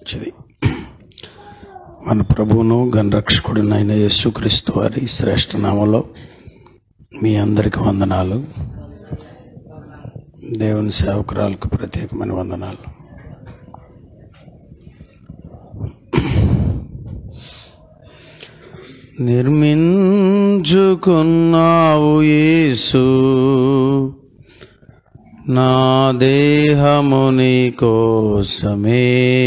మంచిది మన ప్రభువును గణరక్షకుడినైన యేసుక్రీస్తు వారి శ్రేష్ఠ నామంలో మీ అందరికి వందనాలు దేవుని సేవకురాలకు ప్రత్యేకమైన వందనాలు నిర్మించుకున్నావు యేసు నా దేహముని కోసమే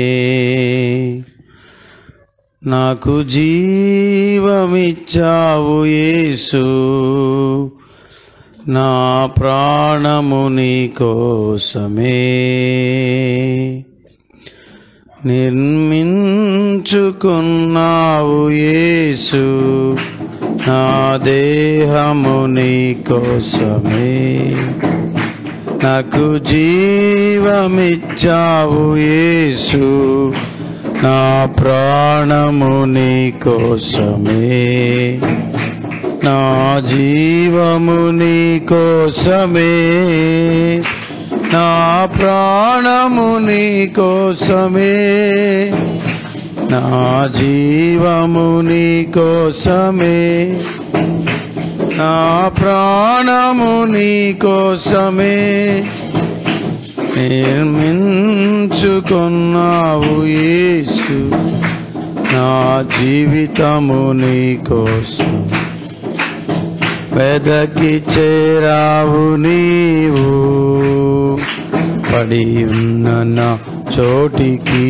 నాకు జీవమిచ్చావు యేసు నా ప్రాణముని కోసమే నిర్మించుకున్నావు యేసు నా దేహముని కోసమే నాకు జీవమిచ్చావు యేసు నా ప్రాణము నీ కోసమే నా జీవము నీ కోసమే నా ప్రాణము నీ కోసమే నా జీవము నీ కోసమే నా ప్రాణము నీ కోసమే నిర్మించుకున్నావు యేసు నా జీవితము నీ కోసం వెదకి చేరావు నీవు పడి ఉన్న నా చోటికి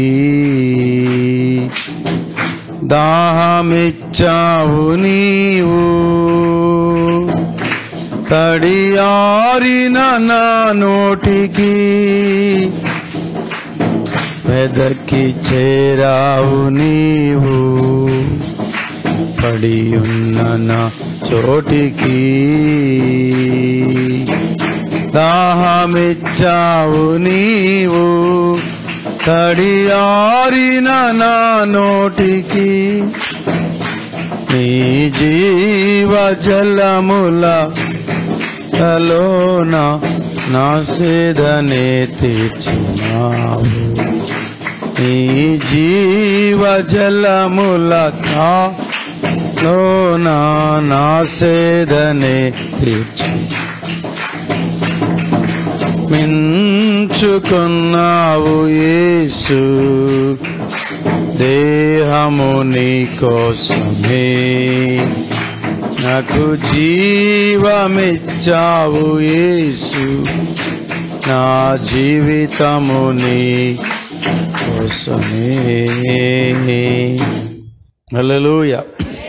దాహమిచ్చావు నీవు తడియారిన నా నోటికి వెదకి చేరావు నీవు పడి ఉన్న నా చోటికి దాహమిచ్చావు నీవు తడియారిన నా నోటికి నీ జీవ జలముల తలోన నా సేదనే తీర్చున్నావు నీ జీవ జలముల లోన నా సేదనే తీర్చు మించుకున్నావు యేసు దేహము నీ కోసమే నాకు జీవమిచ్చావు యేసు నా జీవితము నీ కోసమే హల్లెలూయా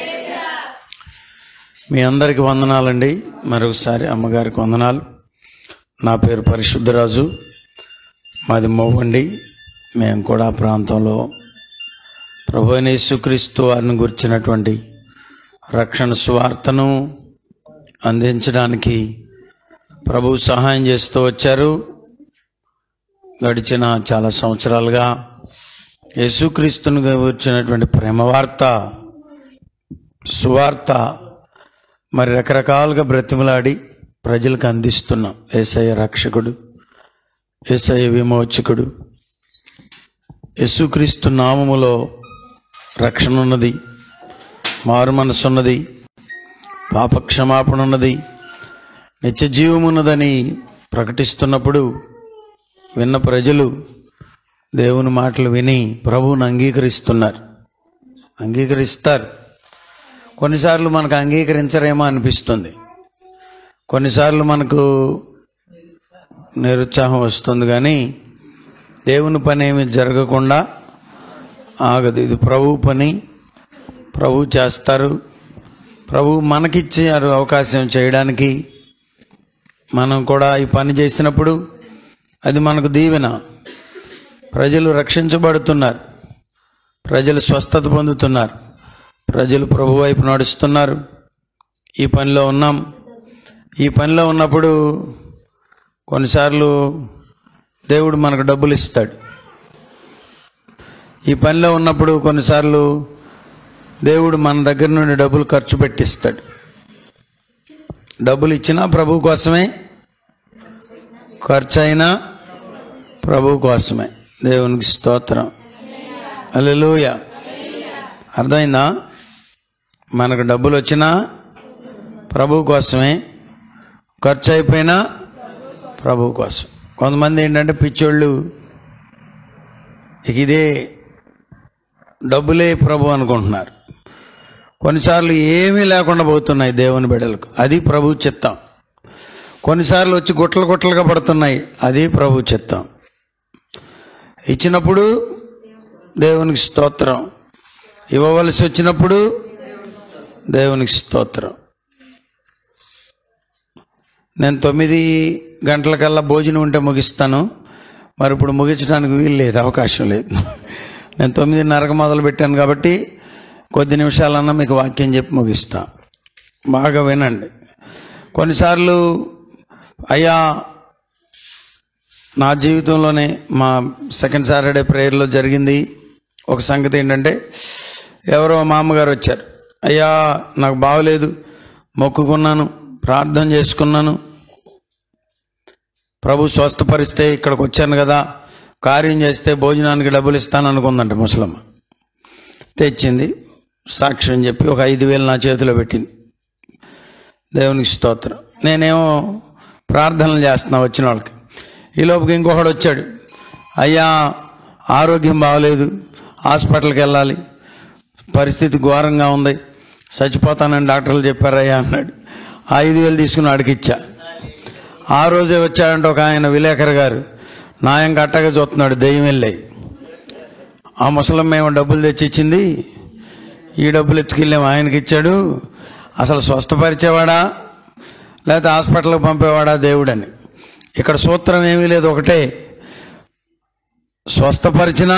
మీ అందరికి వందనాలండి మరొకసారి అమ్మగారికి వందనాలు నా పేరు పరిశుద్ధరాజు మాది మొవ్వండి మేము కూడా ఆ ప్రాంతంలో ప్రభు అయిన యేసుక్రీస్తు వారిని గురించినటువంటి రక్షణ సువార్తను అందించడానికి ప్రభు సహాయం చేస్తూ వచ్చారు గడిచిన చాలా సంవత్సరాలుగా యేసుక్రీస్తును గురించినటువంటి ప్రేమ వార్త సువార్త మరి రకరకాలుగా బ్రతిమలాడి ప్రజలకు అందిస్తున్నాం ఏసయ్య రక్షకుడు ఏసయ్య విమోచకుడు యేసుక్రీస్తు నామములో రక్షణ ఉన్నది మారు మనసు ఉన్నది పాప క్షమాపణ ఉన్నది నిత్య జీవమున్నదని ప్రకటిస్తున్నప్పుడు విన్న ప్రజలు దేవుని మాటలు విని ప్రభువుని అంగీకరిస్తున్నారు అంగీకరిస్తారు కొన్నిసార్లు మనకు అంగీకరించరేమో అనిపిస్తుంది కొన్నిసార్లు మనకు నిరుత్సాహం వస్తుంది కానీ దేవుని పని ఏమి జరగకుండా ఆగదు ఇది ప్రభు పని ప్రభు చేస్తారు ప్రభు మనకిచ్చారు అవకాశం చేయడానికి మనం కూడా ఈ పని చేసినప్పుడు అది మనకు దీవెన ప్రజలు రక్షించబడుతున్నారు ప్రజలు స్వస్థత పొందుతున్నారు ప్రజలు ప్రభు వైపు నడుస్తున్నారు ఈ పనిలో ఉన్నాం ఈ పనిలో ఉన్నప్పుడు కొన్నిసార్లు దేవుడు మనకు డబ్బులు ఇస్తాడు ఈ పనిలో ఉన్నప్పుడు కొన్నిసార్లు దేవుడు మన దగ్గర నుండి డబ్బులు ఖర్చు పెట్టిస్తాడు డబ్బులు ఇచ్చినా ప్రభు కోసమే ఖర్చు అయినా ప్రభు కోసమే దేవునికి స్తోత్రం అల్లెలూయ అర్థమైందా మనకు డబ్బులు వచ్చినా ప్రభు కోసమే ఖర్చు అయిపోయినా ప్రభు కోసం కొంతమంది ఏంటంటే పిచ్చోళ్ళు ఇక ఇదే డబ్బులే ప్రభు అనుకుంటున్నారు కొన్నిసార్లు ఏమీ లేకుండా పోతున్నాయి దేవుని బిడ్డలకు అది ప్రభు చిత్తం కొన్నిసార్లు వచ్చి గుట్టలు గుట్టలుగా పడుతున్నాయి అది ప్రభు చిత్తం ఇచ్చినప్పుడు దేవునికి స్తోత్రం ఇవ్వవలసి వచ్చినప్పుడు దేవునికి స్తోత్రం నేను తొమ్మిది గంటలకల్లా భోజనం ఉంటే ముగిస్తాను మరి ఇప్పుడు ముగించడానికి వీలు లేదు అవకాశం లేదు నేను తొమ్మిదిన్నరకు మొదలు పెట్టాను కాబట్టి కొద్ది నిమిషాలన్నా మీకు వాక్యం చెప్పి ముగిస్తా బాగా వినండి కొన్నిసార్లు అయ్యా నా జీవితంలోనే మా సెకండ్ సాటర్డే ప్రేయర్లో జరిగింది ఒక సంగతి ఏంటంటే ఎవరో మా అమ్మగారు వచ్చారు అయ్యా నాకు బాగలేదు మొక్కుకున్నాను ప్రార్థన చేసుకున్నాను ప్రభు స్వస్థపరిస్తే ఇక్కడికి వచ్చాను కదా కార్యం చేస్తే భోజనానికి డబ్బులు ఇస్తాను అనుకుందంట ముసలమ్మ తెచ్చింది సాక్ష్యం చెప్పి ఒక ఐదు వేలు నా చేతిలో పెట్టింది దేవునికి స్తోత్రం నేనేమో ప్రార్థనలు చేస్తున్నా వచ్చిన వాళ్ళకి ఈ లోపుకి ఇంకొకడు వచ్చాడు అయ్యా ఆరోగ్యం బాగలేదు హాస్పిటల్కి వెళ్ళాలి పరిస్థితి ఘోరంగా ఉంది చచ్చిపోతానని డాక్టర్లు చెప్పారయ్యా అన్నాడు ఆ ఐదు వేలు తీసుకుని అడిగిచ్చా ఆ రోజే వచ్చాడంటే ఒక ఆయన విలేకరు గారు నాయం కట్టగా చూస్తున్నాడు దెయ్యం వెళ్ళాయి ఆ ముసలమ్మ ఏమో డబ్బులు తెచ్చి ఇచ్చింది ఈ డబ్బులు ఎత్తుకెళ్ళాము ఆయనకి ఇచ్చాడు అసలు స్వస్థపరిచేవాడా లేకపోతే హాస్పిటల్కి పంపేవాడా దేవుడని ఇక్కడ సూత్రం ఏమీ లేదు ఒకటే స్వస్థపరిచినా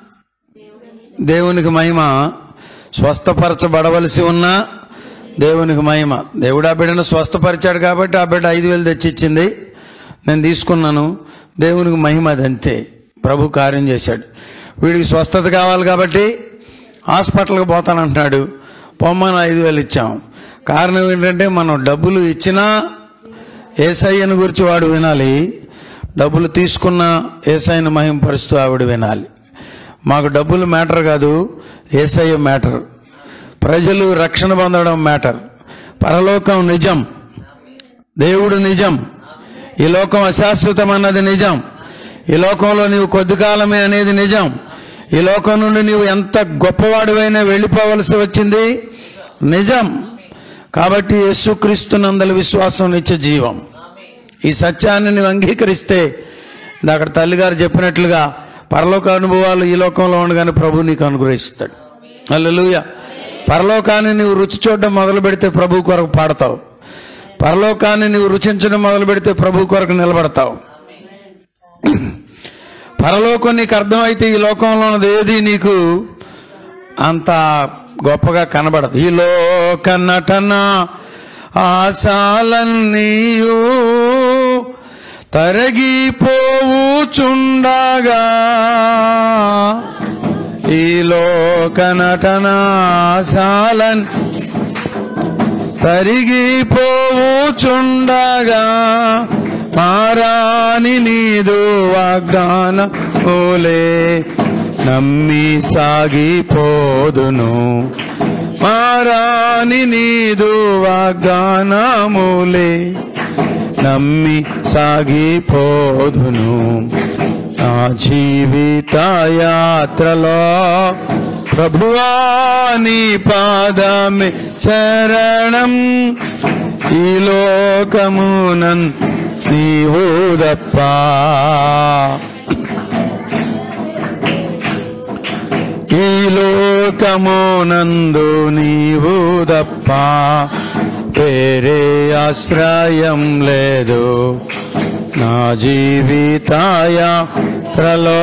దేవునికి మహిమ స్వస్థపరచబడవలసి ఉన్న దేవునికి మహిమ దేవుడు ఆ బిడ్డను స్వస్థపరిచాడు కాబట్టి ఆ బిడ్డ ఐదు వేలు తెచ్చి ఇచ్చింది నేను తీసుకున్నాను దేవునికి మహిమ అది అంతే ప్రభు కార్యం చేశాడు వీడికి స్వస్థత కావాలి కాబట్టి హాస్పిటల్కి పోతానంటున్నాడు పొమ్మని ఐదు వేలు ఇచ్చాం కారణం ఏంటంటే మనం డబ్బులు ఇచ్చినా ఏసయ్యను గురించి వాడు వినాలి డబ్బులు తీసుకున్న ఏసైని మహింపరుస్తూ ఆవిడ వినాలి మాకు డబ్బులు మ్యాటర్ కాదు ఏసయ్య మ్యాటర్ ప్రజలు రక్షణ పొందడం మ్యాటర్ పరలోకం నిజం దేవుడు నిజం ఈ లోకం అశాశ్వతం అన్నది నిజం ఈ లోకంలో నీవు కొద్ది కాలమే అనేది నిజం ఈ లోకం నుండి నీవు ఎంత గొప్పవాడివైనా వెళ్ళిపోవలసి వచ్చింది నిజం కాబట్టి యేసుక్రీస్తు నందల విశ్వాసం నిత్య జీవం ఈ సత్యాన్ని నీవు అంగీకరిస్తే అక్కడ తల్లిగారు చెప్పినట్లుగా పరలోక అనుభవాలు ఈ లోకంలో ఉండగానే ప్రభు నీకు అనుగ్రహిస్తాడు అల్లెలుయ పరలోకాన్ని నీవు రుచి చూడడం మొదలు పెడితే ప్రభు కొరకు పాడతావు పరలోకాన్ని నీవు రుచించడం మొదలు పెడితే ప్రభు కొరకు నిలబడతావు పరలోకం నీకు అర్థమైతే ఈ లోకంలో ఉన్నది ఏది నీకు అంత గొప్పగా కనబడదు ఈ లోక నటన ఆశాలన్నీయు తరగిపోవుచుండగా ఈ లోక నటన ఆశాలన్ తరిగిపోవుచుండగా మారాని నీదు వాగ్దాన ఓలే నమ్మి సాగిపోదును మారాని నీదు వాగ్దానములే నమ్మి సాగిపోదును నా జీవిత యాత్రలో ప్రభువా నీ పాదమే శరణం ఈ లోకమునన్ నీవు తప్ప ఈ లోకమునందు నీవు తప్ప వేరే ఆశ్రయం లేదు నా జీవితాయాత్రలో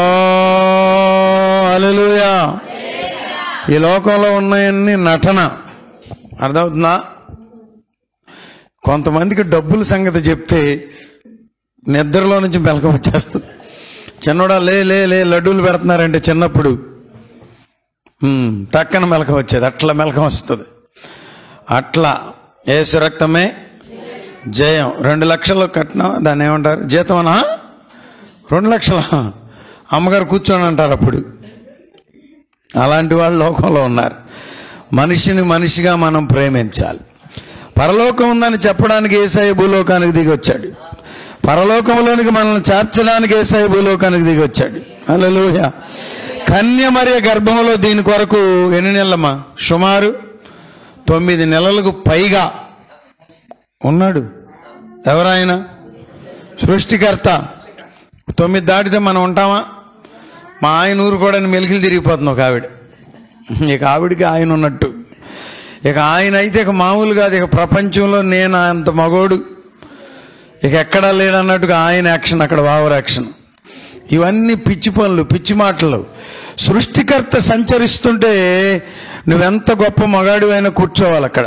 అలలుయా ఈ లోకంలో ఉన్నాయన్ని నటన అర్థమవుతుందా కొంతమందికి డబ్బుల సంగతి చెప్తే నిద్రలో నుంచి మెలకం వచ్చేస్తుంది చిన్నోడా లే లే లే లడ్డూలు పెడుతున్నారంటే చిన్నప్పుడు ఉమ్, టక్కన మెలకం వచ్చేది అట్లా మెలకం వస్తుంది అట్లా ఏసు రక్తమే జయం రెండు లక్షలు కట్నం దాన్ని ఏమంటారు జీతమనా రెండు లక్షల అమ్మగారు కూర్చొని అంటారు అప్పుడు అలాంటి వాళ్ళు లోకంలో ఉన్నారు మనిషిని మనిషిగా మనం ప్రేమించాలి పరలోకం ఉందని చెప్పడానికి ఏసఐ భూలోకానికి దిగి వచ్చాడు పరలోకంలోనికి మనల్ని చేర్చడానికి ఏసఐ భూలోకానికి దిగి వచ్చాడు హల్లెలూయా కన్య మరియ గర్భంలో దీని కొరకు ఎన్ని నెలలమ్మా సుమారు తొమ్మిది నెలలకు పైగా ఉన్నాడు ఎవరాయన సృష్టికర్త తొమ్మిది దాటితే మనం ఉంటామా మా ఆయన ఊరు కూడా మెలికలు తిరిగిపోతుంది ఒక ఆవిడ ఇక ఆవిడికి ఆయన ఉన్నట్టు ఇక ఆయన అయితే ఇక మామూలు కాదు ఇక ప్రపంచంలో నేను అంత మగోడు ఇక ఎక్కడా లేడన్నట్టుగా ఆయన యాక్షన్ అక్కడ వావర్ యాక్షన్ ఇవన్నీ పిచ్చి పనులు పిచ్చి మాటలు సృష్టికర్త సంచరిస్తుంటే నువ్వెంత గొప్ప మగాడివైనా కూర్చోవాలి అక్కడ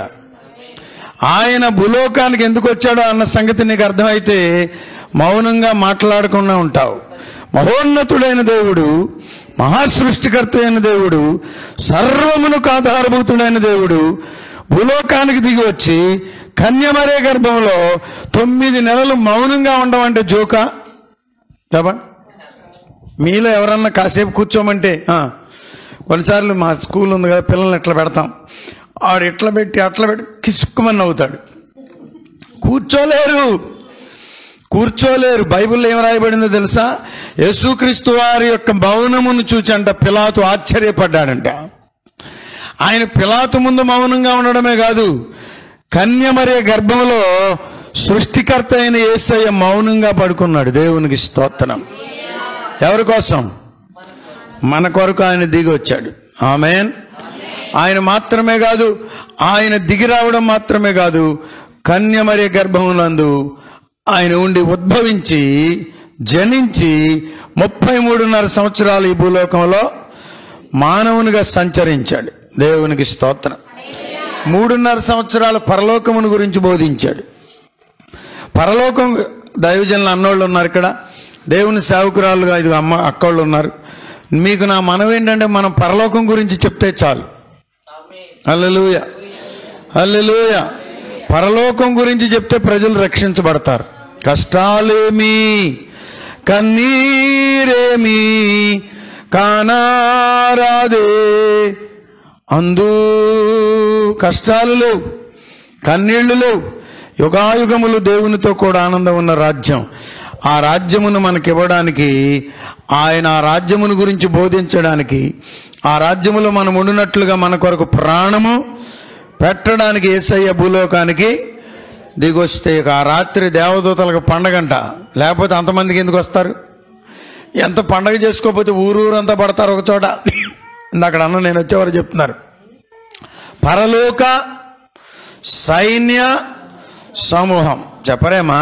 ఆయన భూలోకానికి ఎందుకు వచ్చాడో అన్న సంగతి నీకు అర్థమైతే మౌనంగా మాట్లాడకుండా ఉంటావు మహోన్నతుడైన దేవుడు మహాసృష్టికర్త అయిన దేవుడు సర్వమునకు ఆధారభూతుడైన దేవుడు భూలోకానికి దిగి వచ్చి కన్యమరే గర్భంలో తొమ్మిది నెలలు మౌనంగా ఉండమంటే జోకా చెప్పండి మీలో ఎవరన్నా కాసేపు కూర్చోమంటే ఆ, కొన్నిసార్లు మా స్కూల్ ఉంది కదా పిల్లల్ని ఎట్లా పెడతాం ఆడు ఎట్లా పెట్టి అట్లా పెట్టి కిసుక్కుమని అవుతాడు కూర్చోలేరు కూర్చోలేరు బైబిల్లో ఏం రాయబడిందో తెలుసా యేసుక్రీస్తు వారి యొక్క మౌనమును చూచంట పిలాతు ఆశ్చర్యపడ్డాడంట ఆయన పిలాతు ముందు మౌనంగా ఉండడమే కాదు కన్యమరే గర్భంలో సృష్టికర్త అయిన యేసయ్య మౌనంగా పడుకున్నాడు దేవునికి స్తోత్రం ఎవరి కోసం మన కొరకు ఆయన దిగి వచ్చాడు ఆమెన్ ఆయన మాత్రమే కాదు ఆయన దిగి రావడం మాత్రమే కాదు కన్యమరే గర్భమునందు ఆయన ఉండి ఉద్భవించి జనించి ముప్పై మూడున్నర సంవత్సరాలు ఈ భూలోకంలో మానవునిగా సంచరించాడు దేవునికి స్తోత్రం మూడున్నర సంవత్సరాల పరలోకమును గురించి బోధించాడు పరలోకం దైవజనులు అన్నోళ్ళు ఉన్నారు ఇక్కడ దేవుని సేవకురాలుగా ఇది అమ్మ అక్కోళ్ళు ఉన్నారు మీకు నా మనవి ఏంటంటే మనం పరలోకం గురించి చెప్తే చాలు హల్లెలూయ హల్లెలూయ పరలోకం గురించి చెప్తే ప్రజలు రక్షించబడతారు కష్టాలేమి కన్నీరేమి కానారాదే అందు కష్టాలు లేవు కన్నీళ్లు లేవు యుగాయుగములు దేవునితో కూడా ఆనందం ఉన్న రాజ్యం ఆ రాజ్యమును మనకి ఇవ్వడానికి ఆయన ఆ రాజ్యమును గురించి బోధించడానికి ఆ రాజ్యములో మనం ఉండినట్లుగా మన కొరకు ప్రాణము పెట్టడానికి ఏసయ్య భూలోకానికి దిగొస్తే ఇక ఆ రాత్రి దేవదూతలకు పండగంట లేకపోతే అంతమందికి ఎందుకు వస్తారు ఎంత పండగ చేసుకోకపోతే ఊరూరంతా పడతారు ఒక చోట అక్కడ అన్న నేను వచ్చేవారు చెప్తున్నారు పరలోక సైన్య సమూహం చెప్పరేమా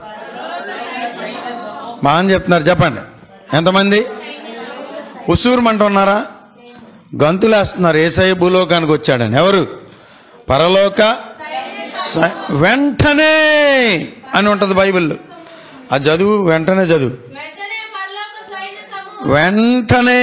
బాగా చెప్తున్నారు చెప్పండి ఎంతమంది ఉసూరుమంటున్నారా గంతులేస్తున్నారు ఏసై భూలోకానికి వచ్చాడని ఎవరు పరలోక సై- వెంటనే అని ఉంటుంది బైబిల్లో ఆ చదువు వెంటనే చదువు వెంటనే పరలోక సైన్య సమూహం వెంటనే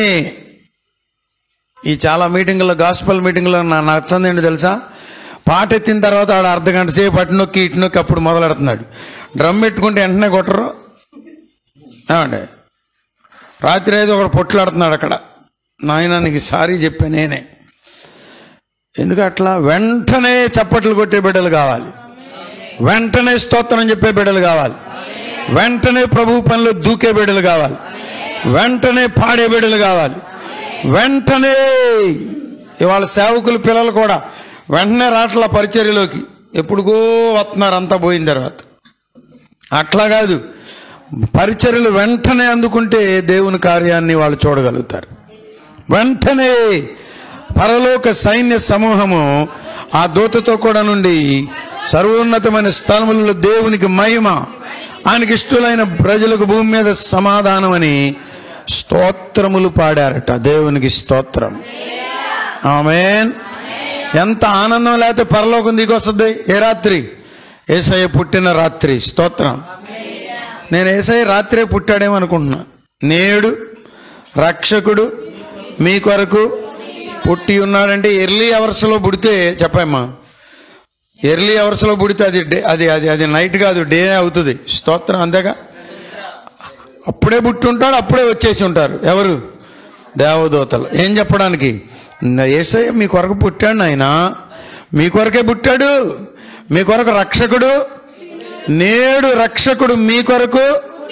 ఈ చాలా మీటింగ్లో గాస్పల్ మీటింగ్లో నా నచ్చంది ఏంటి తెలుసా పాట ఎత్తిన తర్వాత ఆడ అర్ధ గంట సేపు అటు నొక్కి ఇటు నొక్కి అప్పుడు మొదలెడుతున్నాడు డ్రమ్ పెట్టుకుంటే వెంటనే కొట్టరు ఏమండి రాత్రి అయితే ఒకడు పొట్లాడుతున్నాడు అక్కడ నాయన నీకు సారీ చెప్పా నేనే ఎందుకు అట్లా వెంటనే చప్పట్లు కొట్టే బిడ్డలు కావాలి వెంటనే స్తోత్రం చెప్పే బిడ్డలు కావాలి వెంటనే ప్రభు పనిలో దూకే బిడ్డలు కావాలి వెంటనే పాడే బిడ్డలు కావాలి వెంటనే ఇవాళ సేవకులు పిల్లలు కూడా వెంటనే రాట్ల పరిచర్యలోకి ఎప్పుడుగో వస్తున్నారు అంతా పోయిన తర్వాత అట్లా కాదు పరిచర్యలు వెంటనే అందుకుంటే దేవుని కార్యాన్ని వాళ్ళు చూడగలుగుతారు వెంటనే పరలోక సైన్య సమూహము ఆ దూతతో కూడా నుండి సర్వోన్నతమైన స్థలములలో దేవునికి మహిమ ఆయనకి ఇష్టలైన ప్రజలకు భూమి మీద సమాధానమని స్తోత్రములు పాడారట దేవునికి స్తోత్రం ఆమెన్ ఎంత ఆనందం లేకపోతే పరలోకం దిగొస్తుంది ఏ రాత్రి ఏసయ్య పుట్టిన రాత్రి స్తోత్రం నేను ఏసయ్య రాత్రే పుట్టాడేమో అనుకుంటున్నా నేడు రక్షకుడు మీ కొరకు పుట్టి ఉన్నాడంటే ఎర్లీ అవర్స్లో పుడితే చెప్పమ్మా ఎర్లీ అవర్స్లో పుడితే అది డే అది అది అది నైట్ కాదు డే అవుతుంది స్తోత్రం అంతేగా అప్పుడే పుట్టి ఉంటాడు అప్పుడే వచ్చేసి ఉంటారు ఎవరు దేవదూతలు ఏం చెప్పడానికి ఏసయ్య మీ కొరకు పుట్టాడు ఆయన మీ కొరకే పుట్టాడు మీ కొరకు రక్షకుడు నేడు రక్షకుడు మీ కొరకు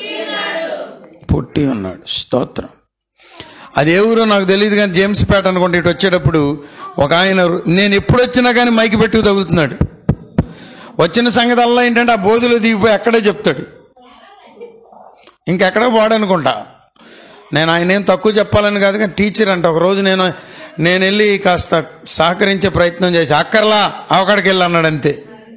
పుట్టి ఉన్నాడు స్తోత్రం అది ఏ ఊరో నాకు తెలియదు కానీ జేమ్స్ పేట అనుకుంటే ఇటు వచ్చేటప్పుడు ఒక ఆయన నేను ఎప్పుడు వచ్చినా కానీ మైకి పెట్టి తగులుతున్నాడు వచ్చిన సంగతి అల్లా ఏంటంటే ఆ బోధులు దిగిపోయి అక్కడే చెప్తాడు ఇంకెక్కడ పోడనుకుంటా నేను ఆయన ఏం తక్కువ చెప్పాలని కాదు కానీ టీచర్ అంట ఒక రోజు నేను నేను వెళ్ళి కాస్త సహకరించే ప్రయత్నం చేసి అక్కర్లా అవకాడికి వెళ్ళి అన్నాడు అంతే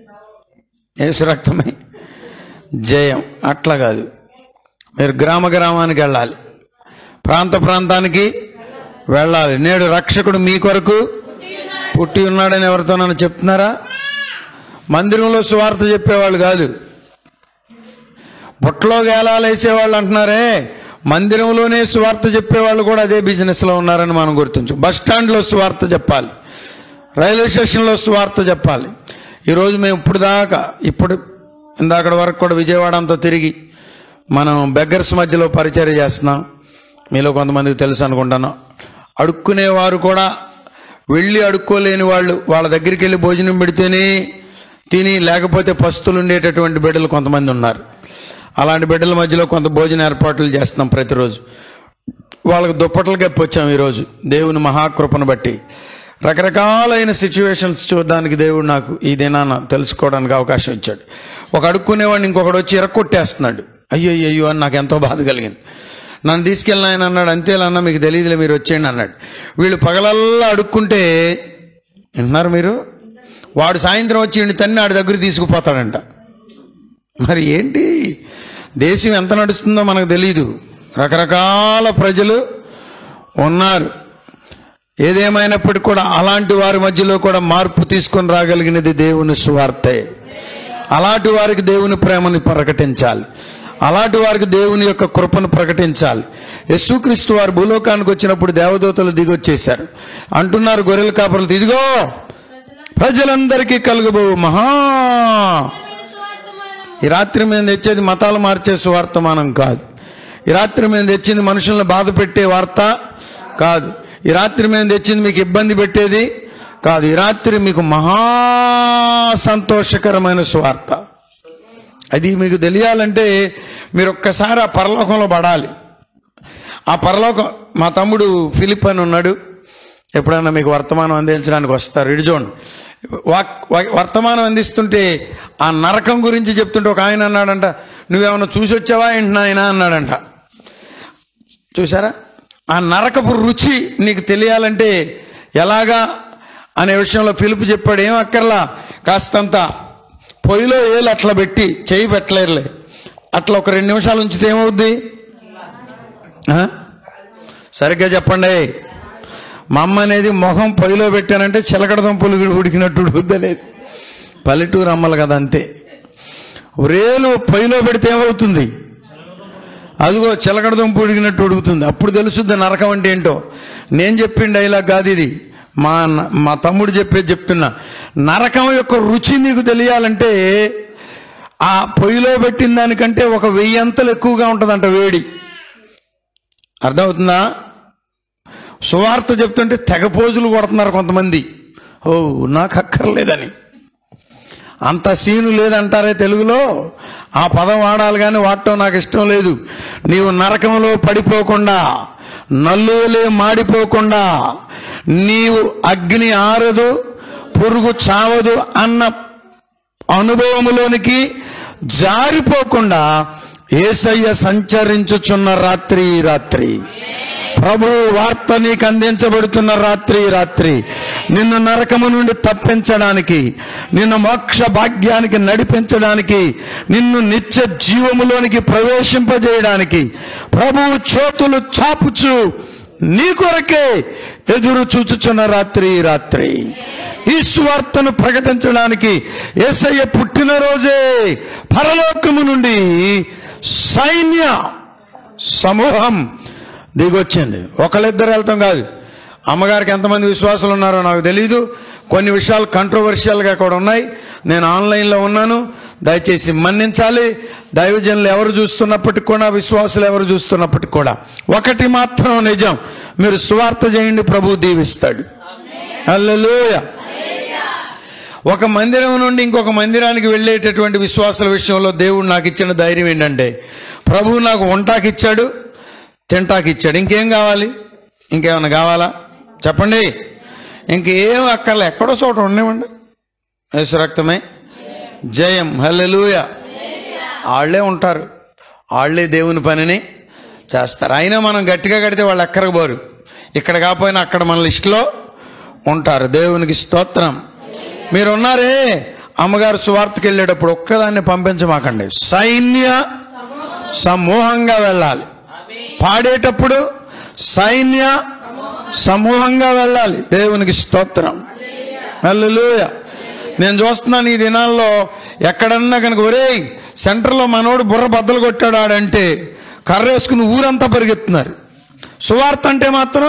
ఏసు రక్తమై జయం అట్లా కాదు మీరు గ్రామ గ్రామానికి వెళ్ళాలి ప్రాంత ప్రాంతానికి వెళ్ళాలి నేడు రక్షకుడు మీ కొరకు పుట్టి ఉన్నాడని ఎవరితోనైనా చెప్తున్నారా మందిరంలో సువార్త చెప్పేవాళ్ళు కాదు బుట్టలో గేలాలు వేసేవాళ్ళు అంటున్నారే మందిరంలోనే సువార్త చెప్పేవాళ్ళు కూడా అదే బిజినెస్లో ఉన్నారని మనం గుర్తుంచు బస్ స్టాండ్లో సువార్త చెప్పాలి రైల్వే స్టేషన్లో సువార్త చెప్పాలి ఈరోజు మేము ఇప్పుడు దాకా ఇప్పుడు ఇందాక వరకు కూడా విజయవాడ అంతా తిరిగి మనం బెగ్గర్స్ మధ్యలో పరిచయం చేస్తున్నాం మీలో కొంతమందికి తెలుసు అనుకుంటాను అడుక్కునేవారు కూడా వెళ్ళి అడుక్కోలేని వాళ్ళు వాళ్ళ దగ్గరికి వెళ్ళి భోజనం పెడితేనే తిని లేకపోతే పస్తులు ఉండేటటువంటి బిడ్డలు కొంతమంది ఉన్నారు అలాంటి బిడ్డల మధ్యలో కొంత భోజన ఏర్పాట్లు చేస్తున్నాం ప్రతిరోజు వాళ్ళకి దుప్పట్లు కప్పొచ్చాం ఈరోజు దేవుని మహాకృపను బట్టి రకరకాలైన సిచ్యువేషన్స్ చూడడానికి దేవుడు నాకు ఈ దినాన తెలుసుకోవడానికి అవకాశం ఇచ్చాడు ఒక అడుక్కునేవాడిని ఇంకొకడు వచ్చి ఎరక్కొట్టేస్తున్నాడు అయ్యో అయ్యో అని నాకు ఎంతో బాధ కలిగింది నన్ను తీసుకెళ్ళిన ఆయన అన్నాడు అంతేలన్నా మీకు తెలియదులే మీరు వచ్చేయండి అన్నాడు వీళ్ళు పగలల్లా అడుక్కుంటే వింటున్నారు మీరు వాడు సాయంత్రం వచ్చి ఈయన తన్ని ఆడి దగ్గర తీసుకుపోతాడంట మరి ఏంటి దేశం ఎంత నడుస్తుందో మనకు తెలియదు రకరకాల ప్రజలు ఉన్నారు ఏదేమైనప్పటికీ కూడా అలాంటి వారి మధ్యలో కూడా మార్పు తీసుకొని రాగలిగినది దేవుని సువార్తే అలాంటి వారికి దేవుని ప్రేమని ప్రకటించాలి అలాంటి వారికి దేవుని యొక్క కృపను ప్రకటించాలి యేసుక్రీస్తు వారు భూలోకానికి వచ్చినప్పుడు దేవదూతలు దిగొచ్చేశారు అంటున్నారు గొర్రెల కాపరులతో ఇదిగో ప్రజలందరికీ కలుగబో మహా సువార్తమానము ఈ రాత్రి మేము తెచ్చేది మతాలు మార్చే సువార్తమానం కాదు ఈ రాత్రి మేము తెచ్చింది మనుషులను బాధ పెట్టే వార్త కాదు ఈ రాత్రి మేము తెచ్చింది మీకు ఇబ్బంది పెట్టేది కాదు ఈ రాత్రి మీకు మహా సంతోషకరమైన సువార్త అది మీకు తెలియాలంటే మీరు ఒక్కసారి ఆ పరలోకంలో పడాలి ఆ పరలోకం మా తమ్ముడు ఫిలిప్ అని ఉన్నాడు ఎప్పుడైనా మీకు వర్తమానం అందించడానికి వస్తారు ఇటు చూడండి వాక్ వా- వర్తమానం అందిస్తుంటే ఆ నరకం గురించి చెప్తుంటే ఒక ఆయన అన్నాడంట నువ్వేమన్నా చూసి వచ్చావా ఏంటి నాయన అన్నాడంట చూసారా ఆ నరకపు రుచి నీకు తెలియాలంటే ఎలాగా అనే విషయంలో పిలుపు చెప్పాడు ఏం అక్కర్లా కాస్తంత పొయ్యిలో ఏలు అట్లా పెట్టి చేయి పెట్టలేరులే అట్లా ఒక రెండు నిమిషాలు ఉంచితే ఏమవుద్ది ఆ? సరిగ్గా చెప్పండి మా అమ్మ అనేది మొహం పొయ్యిలో పెట్టానంటే చిలకడ దుంపలు ఉడికినట్టు ఉడుకుద్ది అనేది పల్లెటూరు అమ్మలు కదా అంతే రేలు పొయ్యిలో పెడితే ఏమవుతుంది అదిగో చిలకడ దుంప ఉడికినట్టు ఉడుకుతుంది అప్పుడు తెలుసుద్ది నరకం అంటే ఏంటో నేను చెప్పిన డైలాగ్ కాదు ఇది మా న- మా తమ్ముడు చెప్పేది చెప్తున్నా నరకం యొక్క రుచి నీకు తెలియాలంటే ఆ పొయ్యిలో పెట్టిన దానికంటే ఒక వెయ్యి అంతలు ఎక్కువగా ఉంటుందంట వేడి అర్థమవుతుందా సువార్త చెప్తుంటే తెగ పోజులు కొడుతున్నారు కొంతమంది ఓ నాకు అక్కర్లేదని అంత సీను లేదంటారే తెలుగులో ఆ పదం వాడాలి కానీ వాడటం నాకు ఇష్టం లేదు నీవు నరకంలో పడిపోకుండా నల్లులే మాడిపోకుండా నీవు అగ్ని ఆరదు పురుగు చావదు అన్న అనుభవములోనికి జారిపోకుండా ఏసయ్య సంచరించుచున్న రాత్రి ఈ రాత్రి ప్రభు వార్త నీకు అందించబడుతున్న రాత్రి ఈ రాత్రి నిన్ను నరకము నుండి తప్పించడానికి నిన్ను మోక్ష భాగ్యానికి నడిపించడానికి నిన్ను నిత్య జీవములోనికి ప్రవేశింపజేయడానికి ప్రభువు చేతులు చాపుచు నీ కొరకే ఎదురు చూచుచున్న రాత్రి ఈ రాత్రి ఈ సువార్తను ప్రకటించడానికి ఏసయ్య పుట్టినరోజే పరలోకము నుండి సైన్య సమూహం దిగొచ్చింది ఒకళ్ళిద్దరు వెళ్ళటం కాదు అమ్మగారికి ఎంతమంది విశ్వాసులు ఉన్నారో నాకు తెలియదు కొన్ని విషయాలు కంట్రోవర్షియల్గా కూడా ఉన్నాయి నేను ఆన్లైన్లో ఉన్నాను దయచేసి మన్నించాలి దైవజనులు ఎవరు చూస్తున్నప్పటికి కూడా విశ్వాసులు ఎవరు చూస్తున్నప్పటికి కూడా ఒకటి మాత్రం నిజం మీరు సువార్త చేయండి ప్రభు దీవిస్తాడు హల్లెలూయా ఒక మందిరం నుండి ఇంకొక మందిరానికి వెళ్ళేటటువంటి విశ్వాసాల విషయంలో దేవుడు నాకు ఇచ్చిన ధైర్యం ఏంటంటే ప్రభువు నాకు వంటాకి ఇచ్చాడు తింటాకి ఇచ్చాడు ఇంకేం కావాలి ఇంకేమైనా కావాలా చెప్పండి ఇంకేం అక్కర్లే ఎక్కడో చోట ఉండేవండి యేసు రక్తమే జయం హల్లెలూయ వాళ్ళే ఉంటారు వాళ్ళే దేవుని పనిని చేస్తారు అయినా మనం గట్టిగా కడితే వాళ్ళు ఎక్కడికి పోరు ఇక్కడ కాకపోయినా అక్కడ మన లిస్టులో ఉంటారు దేవునికి స్తోత్రం మీరు ఉన్నారే అమ్మగారు సువార్తకి వెళ్ళేటప్పుడు ఒక్కదాన్ని పంపించమాకండి సైన్య సమూహంగా వెళ్ళాలి పాడేటప్పుడు సైన్య సమూహంగా వెళ్ళాలి దేవునికి స్తోత్రం హల్లెలూయ నేను చూస్తున్నాను ఈ దినాల్లో ఎక్కడన్నా కనుక ఒరేయ్ సెంటర్లో మనోడు బుర్ర బద్దలు కొట్టాడు ఆడంటే కర్ర వేసుకుని ఊరంతా పరిగెత్తున్నారు సువార్త అంటే మాత్రం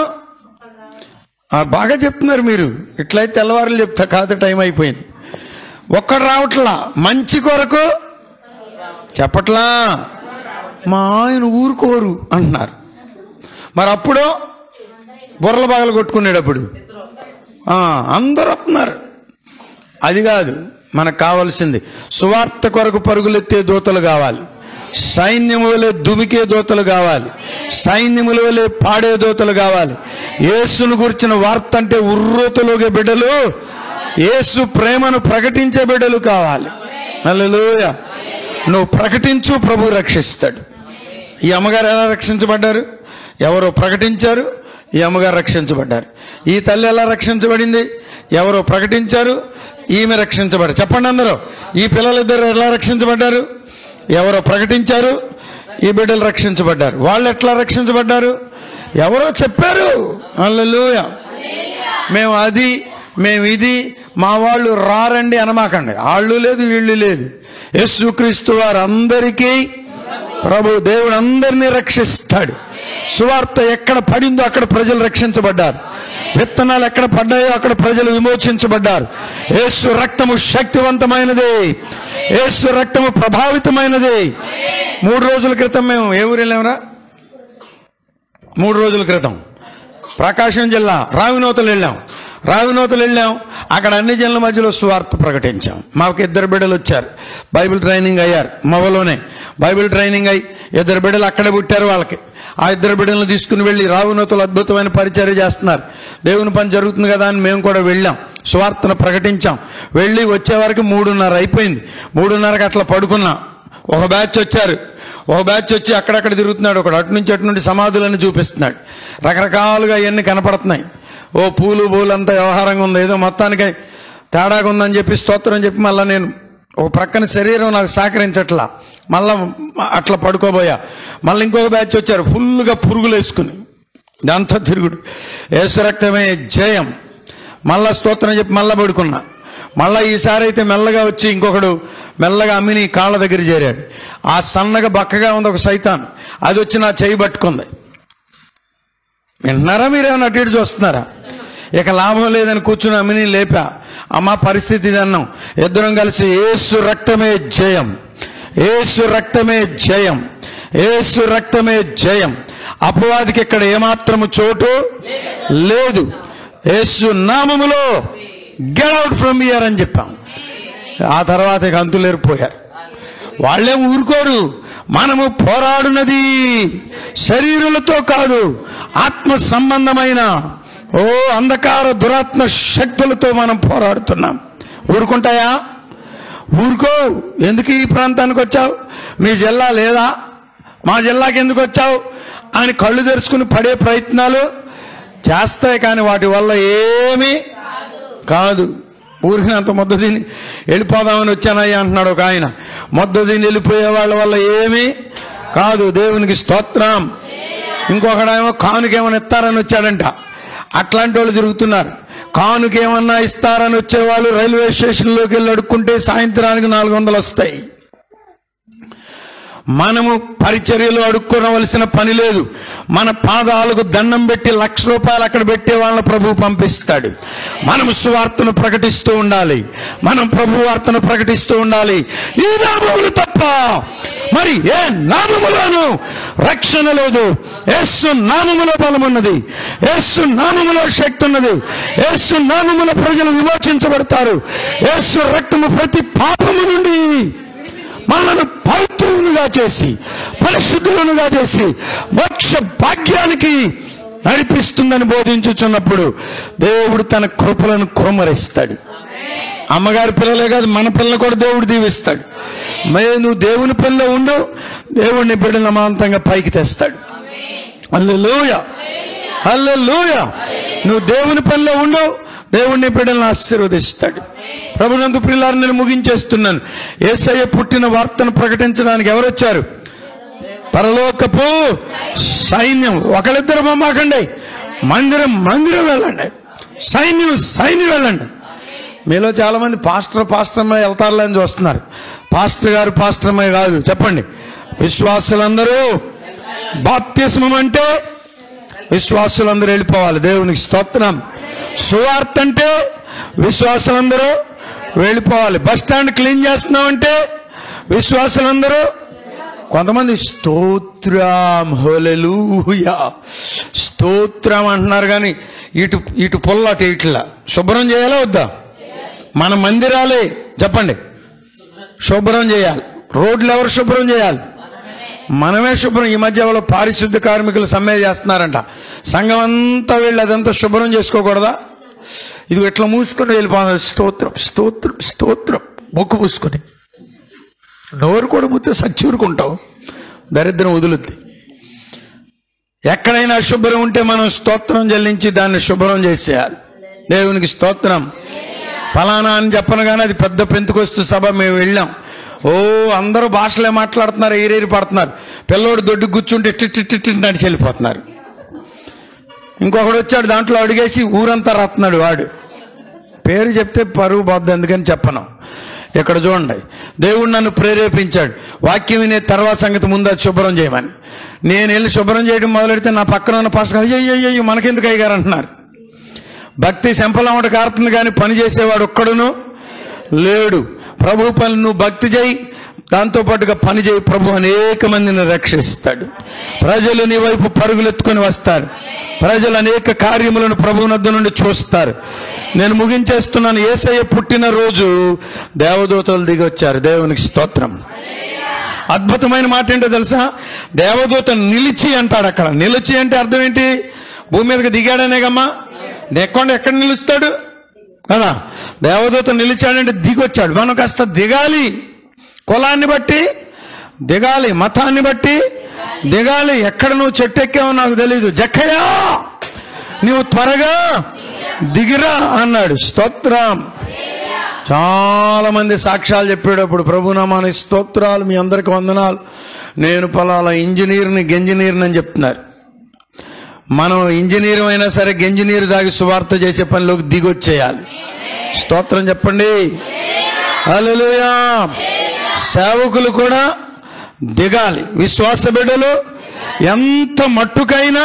ఆ, బాగా చెప్తున్నారు మీరు ఇట్లయితే తెల్లవారులు చెప్తా కాదు టైం అయిపోయింది ఒక్కడు రావట్లా మంచి కొరకు చెప్పట్లా మా ఆయన ఊరుకోరు అంటున్నారు మరి అప్పుడు బుర్రల బాగలు కొట్టుకునేటప్పుడు ఆ, అందరూ వస్తున్నారు అది కాదు మనకు కావాల్సింది సువార్త కొరకు పరుగులెత్తే దూతలు కావాలి సైన్యము వలె దుమికే దూతలు కావాలి సైన్యముల వలె పాడే దూతలు కావాలి యేసును గురించిన వార్త అంటే ఉర్రూతలోగే బిడ్డలు యేసు ప్రేమను ప్రకటించే బిడ్డలు కావాలి హల్లెలూయా నువ్వు ప్రకటించు ప్రభు రక్షిస్తాడు ఈ అమ్మగారు ఎలా రక్షించబడ్డారు ఎవరో ప్రకటించారు ఈ అమ్మగారు రక్షించబడ్డారు ఈ తల్లి ఎలా రక్షించబడింది ఎవరో ప్రకటించారు ఈమె రక్షించబడ్డారు చెప్పండి అందరూ ఈ పిల్లలిద్దరు ఎలా రక్షించబడ్డారు ఎవరో ప్రకటించారు ఈ బిడ్డలు రక్షించబడ్డారు వాళ్ళు ఎట్లా రక్షించబడ్డారు ఎవరో చెప్పారు హల్లెలూయా మేము అది మేము ఇది మా వాళ్ళు రారండి అనమాకండి వాళ్ళు లేదు వీళ్ళు లేదు యేసుక్రీస్తు వారు అందరికీ ప్రభు దేవుడు అందరినీ రక్షిస్తాడు సువార్త ఎక్కడ పడిందో అక్కడ ప్రజలు రక్షించబడ్డారు విత్తనాలు ఎక్కడ పడ్డాయో అక్కడ ప్రజలు విమోచించబడ్డారు యేసు రక్తము శక్తివంతమైనది యేసు రక్తము ప్రభావితమైనది మూడు రోజుల క్రితం మేము ఏ ఊరు వెళ్ళామరా మూడు రోజుల క్రితం ప్రకాశం జిల్లా రావినోతలు వెళ్ళాం రావినోతలు వెళ్ళాం అక్కడ అన్ని జిల్లాల మధ్యలో సువార్త ప్రకటించాం మాకు ఇద్దరు బిడ్డలు వచ్చారు బైబిల్ ట్రైనింగ్ అయ్యారు మొవలోనే బైబిల్ ట్రైనింగ్ అయ్యి ఇద్దరు బిడ్డలు అక్కడే పుట్టారు వాళ్ళకి ఆ ఇద్దరు బిడ్డలను తీసుకుని వెళ్ళి రావునోతలు అద్భుతమైన పరిచర్య చేస్తున్నారు దేవుని పని జరుగుతుంది కదా అని మేము కూడా వెళ్ళాం సువార్తను ప్రకటించాం వెళ్ళి వచ్చే వరకు మూడున్నర అయిపోయింది మూడున్నరకు అట్లా పడుకున్నాం ఒక బ్యాచ్ వచ్చారు ఒక బ్యాచ్ వచ్చి అక్కడక్కడ తిరుగుతున్నాడు ఒకడు అటు నుంచి అటు నుండి సమాధులను చూపిస్తున్నాడు రకరకాలుగా అవన్నీ కనపడుతున్నాయి ఓ పూలు పూలు అంతా వ్యవహారంగా ఉంది ఏదో మొత్తానికి తేడాగా ఉందని చెప్పి స్తోత్రం చెప్పి మళ్ళీ నేను ఒక ప్రక్కన శరీరం నాకు సహకరించట్లా మళ్ళా అట్లా పడుకోబోయా మళ్ళీ ఇంకొక బ్యాచ్ వచ్చారు ఫుల్గా పురుగులు వేసుకుని దాంతో తిరుగుడు యేసు రక్తమే జయం మళ్ళా స్తోత్రం చెప్పి మళ్ళా పడుకున్నా మళ్ళా ఈసారి అయితే మెల్లగా వచ్చి ఇంకొకడు మెల్లగా అమ్మిని కాళ్ళ దగ్గర చేరాడు ఆ సన్నగా బక్కగా ఉంది ఒక సైతాన్ అది వచ్చి నా చేయి పట్టుకుంది వింటున్నారా మీరేమైనా అటు ఇటు చూస్తున్నారా ఇక లాభం లేదని కూర్చుని అమ్మిని లేపా అమ్మ పరిస్థితి ఇది అన్నాం ఇద్దరం కలిసి ఏసు రక్తమే జయం ఏసు రక్తమే జయం ఏసు రక్తమే జయం అపవాదికి ఇక్కడ ఏమాత్రము చోటు లేదు యేసు నామములో గెట్ అవుట్ ఫ్రమ్ ఇయర్ అని చెప్పాం ఆ తర్వాత ఇక అంతులేరిపోయారు వాళ్ళేం ఊరుకోరు మనము పోరాడునది శరీరులతో కాదు ఆత్మ సంబంధమైన ఓ అంధకార దురాత్మ శక్తులతో మనం పోరాడుతున్నాం ఊరుకుంటాయా ఊరుకో ఎందుకు ఈ ప్రాంతానికి వచ్చావు మీ జిల్లా లేదా మా జిల్లాకి ఎందుకు వచ్చావు అని కళ్ళు తెరుచుకుని పడే ప్రయత్నాలు చేస్తాయి కానీ వాటి వల్ల ఏమీ కాదు ఊరికి అంత మొద్ద తిని వెళ్ళిపోదామని వచ్చానయ్యా అంటున్నాడు ఒక ఆయన మొద్ద తిని వెళ్ళిపోయే వాళ్ళ వల్ల ఏమీ కాదు దేవునికి స్తోత్రం ఇంకొకడేమో కానుకేమన్నా ఇస్తారని వచ్చాడంట అట్లాంటి వాళ్ళు తిరుగుతున్నారు కానుకేమన్నా ఇస్తారని వచ్చేవాళ్ళు రైల్వే స్టేషన్లోకి వెళ్ళి అడుక్కుంటే సాయంత్రానికి నాలుగు వందలు వస్తాయి మనము పరిచర్యలు అడుక్కోవలసిన పని లేదు మన పాదాలకు దండం పెట్టి లక్ష రూపాయలు అక్కడ పెట్టే వాళ్ళ ప్రభు పంపిస్తాడు మనం సువార్తను ప్రకటిస్తూ ఉండాలి మనం ప్రభు వార్తను ప్రకటిస్తూ ఉండాలి ఈ నామములు తప్ప మరి ఏ నామములోను రక్షణ లేదు యేసు నామములో బలం ఉన్నది యేసు నామములో శక్తి ఉన్నది యేసు నామములో ప్రజలు విమోచించబడతారు యేసు రక్తము ప్రతి పాపము నుండి మనల్ని పవిత్రులుగా చేసి పరిశుద్ధులుగా చేసి మోక్ష భాగ్యానికి నడిపిస్తుందని బోధించుచున్నప్పుడు దేవుడు తన కృపలను కురమరిస్తాడు అమ్మగారి పిల్లలే కాదు మన పిల్లలు కూడా దేవుడు దీవిస్తాడు మే నువ్వు దేవుని పిల్ల ఉండు దేవుడిని బిడ్డను అమాంతంగా పైకి తెస్తాడు అల్లెలూయ అల్లెలూయ నువ్వు దేవుని పనిలో ఉండు దేవుడిని బిడ్డలను ఆశీర్వదిస్తాడు ప్రభునందు పిల్లారు నేను ముగించేస్తున్నాను ఏసయ్య పుట్టిన వార్తను ప్రకటించడానికి ఎవరు వచ్చారు పరలోకపు సైన్యం ఒకళ్ళిద్దరు మమ్మాకండి మందిరం మందిరం వెళ్ళండి సైన్యం సైన్యం వెళ్ళండి మీలో చాలా మంది పాస్టర్ పాస్టర్మై వెళ్తారులే అని చూస్తున్నారు పాస్టర్ గారు పాస్టర్మై కాదు చెప్పండి విశ్వాసులందరూ బాప్తిస్మం అంటే విశ్వాసులందరూ వెళ్ళిపోవాలి దేవునికి స్తోత్రం సువార్త అంటే విశ్వాసులందరూ వెళ్ళిపోవాలి బస్ స్టాండ్ క్లీన్ చేస్తున్నామంటే విశ్వాసులందరూ కొంతమంది స్తోత్రం హోలెలూయా స్తోత్రం అంటున్నారు కానీ ఇటు ఇటు పొల్ల అటు ఇట్లా శుభ్రం చేయాలా వద్దా మన మందిరాలే చెప్పండి శుభ్రం చేయాలి రోడ్లు ఎవరు శుభ్రం చేయాలి మనమే శుభ్రం ఈ మధ్య వాళ్ళు పారిశుద్ధ కార్మికులు సమ్మె చేస్తున్నారంట సంఘం అంతా వెళ్ళి అదంతా శుభ్రం చేసుకోకూడదా ఇది ఇట్లా మూసుకొని వెళ్ళిపోవాలి స్తోత్రం స్తోత్రం స్తోత్రం మొక్కు పూసుకొని నోరు కూడా ముత్తే సచ్చూరుకుంటావు దరిద్రం వదులుద్ది ఎక్కడైనా శుభ్రం ఉంటే మనం స్తోత్రం చెల్లించి దాన్ని శుభ్రం చేసేయాలి దేవునికి స్తోత్రం ఫలానా అని చెప్పను కానీ అది పెద్ద పెంతుకొస్తు సభ మేము వెళ్ళాం ఓ అందరూ భాషలే మాట్లాడుతున్నారు ఏరేరి పడుతున్నారు పిల్లోడు దొడ్డు కూర్చుంటే టిట్టి నడిచి వెళ్ళిపోతున్నారు ఇంకొకడు వచ్చాడు దాంట్లో అడిగేసి ఊరంతా రాస్తున్నాడు వాడు పేరు చెప్తే పరువు పోద్ది ఎందుకని చెప్పను ఇక్కడ చూడండి దేవుడు నన్ను ప్రేరేపించాడు వాక్యం వినే తర్వాత సంగతి ముందు అది శుభ్రం చేయమని నేను వెళ్ళి శుభ్రం చేయడం మొదలెడితే నా పక్కన ఉన్న పాస్టర్ గారు, అయ్యో అయ్యో మనకెందుకు అయ్యారు అంటున్నారు భక్తి శంపలమట కారుతుంది కానీ పని చేసేవాడు ఒక్కడును లేడు ప్రభు పని నువ్వు భక్తి చేయి దాంతో పాటుగా పని చేయి ప్రభు అనేక మందిని రక్షిస్తాడు ప్రజలు నీ వైపు పరుగులెత్తుకొని వస్తారు ప్రజలు అనేక కార్యములను ప్రభు నద్ద నుండి చూస్తారు నేను ముగించేస్తున్నాను ఏసయ్య పుట్టిన రోజు దేవదూతలు దిగి వచ్చారు దేవునికి స్తోత్రం అద్భుతమైన మాట ఏంటో తెలుసా దేవదూత నిలిచి అంటాడు అక్కడ నిలిచి అంటే అర్థం ఏంటి భూమి మీదకి దిగాడనేగమ్మా ఎక్కడ ఎక్కడ నిలుస్తాడు కదా దేవదూత నిలిచాడంటే దిగొచ్చాడు మనం కాస్త దిగాలి కులాన్ని బట్టి దిగాలి మతాన్ని బట్టి దిగాలి ఎక్కడ నువ్వు చెట్టు ఎక్కావో నాకు తెలియదు జక్కయ్యా నువ్వు త్వరగా దిగిరా అన్నాడు స్తోత్రం చాలా మంది సాక్ష్యాలు చెప్పేటప్పుడు ప్రభునామాని స్తోత్రాలు మీ అందరికి వందనాలు నేను పలానా ఇంజనీర్ని గెంజనీర్ని అని చెప్తున్నారు మనం ఇంజనీర్ అయినా సరే గెంజనీర్ దాగి సువార్త చేసే పనిలోకి దిగొచ్చేయాలి స్తోత్రం చెప్పండి హల్లెలూయా సేవకులు కూడా దిగాలి విశ్వాస బిడ్డలు ఎంత మట్టుకైనా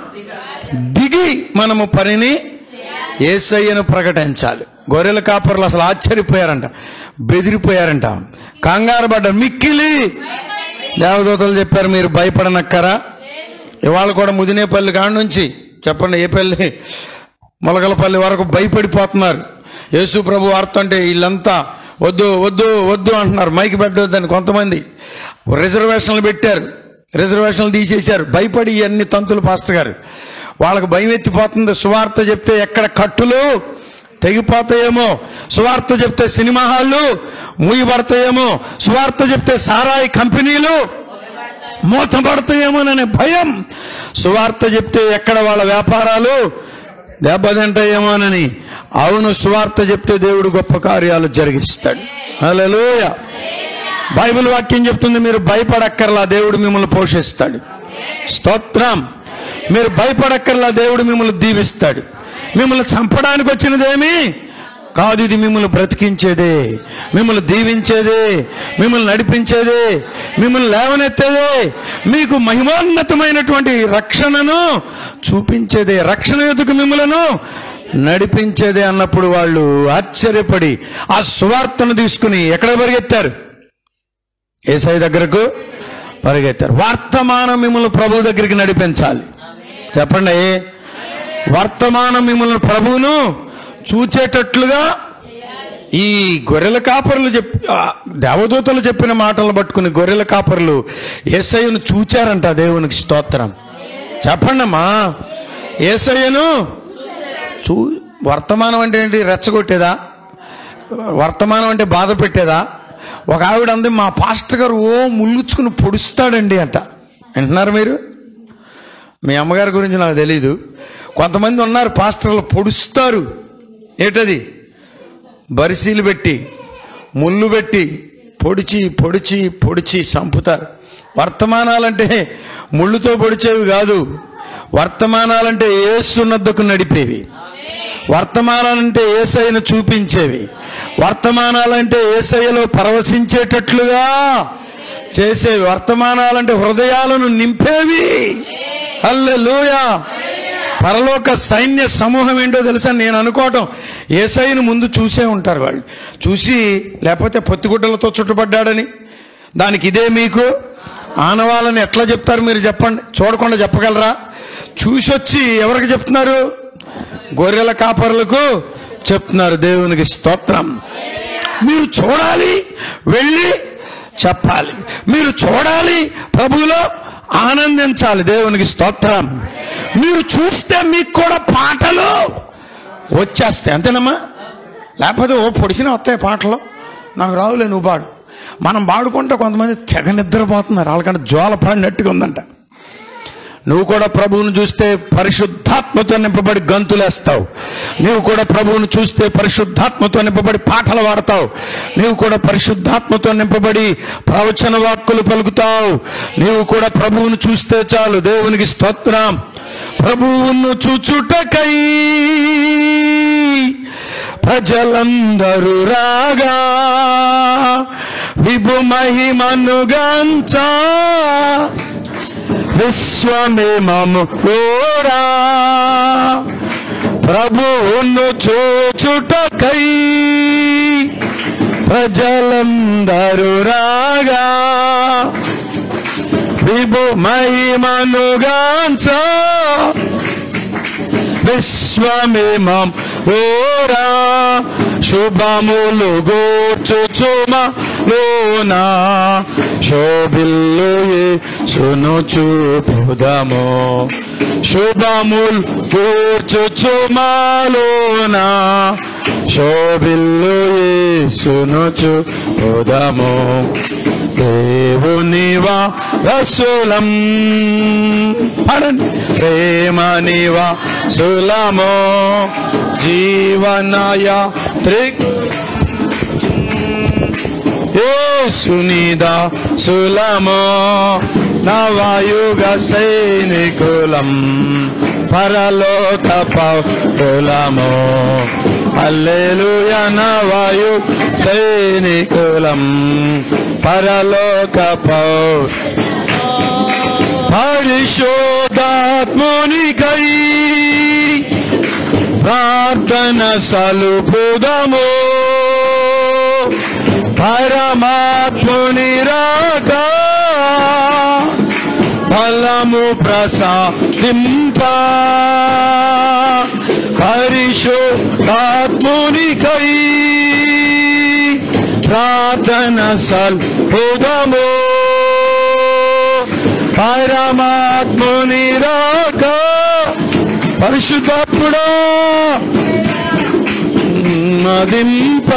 దిగి మనము పనిని ఏసయ్యను ప్రకటించాలి గొర్రెల కాపర్లు అసలు ఆశ్చర్యపోయారంట బెదిరిపోయారంట కంగారు పడ్డారు మిక్కిలి దేవదూతలు చెప్పారు మీరు భయపడనక్కరా ఇవాళ కూడా ముదినేపల్లి కాడ నుంచి చెప్పండి ఏ పల్లి మొలకలపల్లి వరకు భయపడిపోతున్నారు యేసు ప్రభు వార్త అంటే వీళ్ళంతా వద్దు వద్దు వద్దు అంటున్నారు మైకి పెట్టొద్దని కొంతమంది రిజర్వేషన్లు పెట్టారు రిజర్వేషన్లు తీసేశారు భయపడి ఇవన్నీ తంతులు పాస్టర్ గారు వాళ్ళకి భయం ఎత్తిపోతుంది సువార్త చెప్తే ఎక్కడ కట్టులు తెగిపోతాయేమో సువార్త చెప్తే సినిమా హాళ్ళు మూయబడతాయేమో సువార్త చెప్తే సారాయి కంపెనీలు మూతపడతాయేమోననే భయం సువార్త చెప్తే ఎక్కడ వాళ్ళ వ్యాపారాలు దెబ్బతింటాయేమోనని అవును సువార్త చెప్తే దేవుడు గొప్ప కార్యాలు జరిగిస్తాడు హల్లెలూయా బైబిల్ వాక్యం చెప్తుంది మీరు భయపడక్కర్లా దేవుడు మిమ్మల్ని పోషిస్తాడు స్తోత్రం మీరు భయపడక్కర్లా దేవుడు మిమ్మల్ని దీవిస్తాడు మిమ్మల్ని చంపడానికి వచ్చినదేమి కాదు ఇది మిమ్మల్ని బ్రతికించేదే మిమ్మల్ని దీవించేదే మిమ్మల్ని నడిపించేదే మిమ్మల్ని లేవనెత్తేదే మీకు మహిమోన్నతమైనటువంటి రక్షణను చూపించేదే రక్షణ ఎదుకు మిమ్మలను నడిపించేదే అన్నప్పుడు వాళ్ళు ఆశ్చర్యపడి ఆ సువార్తను తీసుకుని ఎక్కడ పరిగెత్తారు ఏసై దగ్గరకు పరిగెత్తారు వర్తమానం మిమ్మల్ని ప్రభు దగ్గరికి నడిపించాలి చెప్పండి వర్తమానం మిమ్మల్ని ప్రభువును చూచేటట్లుగా ఈ గొర్రెల కాపరులు చెప్ ఆ, దేవదూతలు చెప్పిన మాటలు పట్టుకుని గొర్రెల కాపరులు ఏసయ్యను చూచారంట దేవునికి స్తోత్రం చెప్పండమ్మా ఏసయ్యను చూ వర్తమానం అంటే ఏంటి రెచ్చగొట్టేదా వర్తమానం అంటే బాధ పెట్టేదా ఒక ఆవిడ అంది మా పాస్టర్ గారు ఓ ముళ్ళుచ్చుకుని పొడుస్తాడండి అంట వింటున్నారు మీరు మీ అమ్మగారి గురించి నాకు తెలీదు కొంతమంది ఉన్నారు పాస్టర్లు పొడుస్తారు ఏంటది బరిసీలు పెట్టి ముళ్ళు పెట్టి పొడిచి పొడిచి పొడిచి చంపుతారు వర్తమానాలంటే ముళ్ళుతో పొడిచేవి కాదు వర్తమానాలంటే ఏసునద్దకు నడిపేవి వర్తమానాలంటే ఏసైను చూపించేవి వర్తమానాలంటే ఏసయ్యలో పరవశించేటట్లుగా చేసేవి వర్తమానాలంటే హృదయాలను నింపేవి హల్లెలూయా పరలోక సైన్య సమూహం ఏంటో తెలుసా నేను అనుకోవటం ఏసైను ముందు చూసే ఉంటారు వాళ్ళు చూసి లేకపోతే పొత్తిగుడ్డలతో చుట్టుపడ్డాడని దానికి ఇదే మీకు ఆనవాళ్ళని ఎట్లా చెప్తారు మీరు చెప్పండి చూడకుండా చెప్పగలరా చూసొచ్చి ఎవరికి చెప్తున్నారు గొర్రెల కాపరులకు చెప్తున్నారు దేవునికి స్తోత్రం మీరు చూడాలి వెళ్ళి చెప్పాలి మీరు చూడాలి ప్రభువులో ఆనందించాలి దేవునికి స్తోత్రం మీరు చూస్తే మీకు కూడా పాటలు వచ్చేస్తాయి అంతేనమ్మా లేకపోతే ఓ పొడిసిన వస్తాయి పాటలు నాకు రావులే నువ్వు పాడు మనం పాడుకుంటే కొంతమంది తెగ నిద్రపోతున్నారు వాళ్ళకంటే జోల పడినట్టుగా ఉందంట నువ్వు కూడా ప్రభువును చూస్తే పరిశుద్ధాత్మతో నింపబడి గంతులేస్తావు నువ్వు కూడా ప్రభువును చూస్తే పరిశుద్ధాత్మతో నింపబడి పాటలు పాడతావు నీవు కూడా పరిశుద్ధాత్మతో నింపబడి ప్రవచన వాక్కులు పలుకుతావు నీవు కూడా ప్రభువును చూస్తే చాలు దేవునికి స్తోత్రం ప్రభువును చూచుటకై ప్రజలందరూ రాగా విభు మహిమనుగాంచా విశ్వమే మము కోరా ప్రభువును చూచుటకై ప్రజలందరూ రాగా విభు మహిమనుగాంచ విశ్వమేమం ఓరా శుభములు గోచుచుమా లోనా శోభిల్లు సును చూపుదము శుభములు గోచుచుమాలోనా శోభిల్లు సును చూపుదము దేవునివా రసులం పడండి ప్రేమనివా సులమో జీవనయ త్రిక్ సునీద సులమో నవయుగ సైనికులం పరలోక పౌలమో అల్లెలుయ నవయు సైనికులం పరలోక పౌ పరిశోధాత్మునికై ప్రార్థన సలుపుదము పరమాత్ముని రాక ఫలము ప్రసాదింప పరిశోధాత్మునికై ప్రార్థన సల్పుదము పరమాత్ముని రాక పరిశుద్ధాత్ముడా మదింప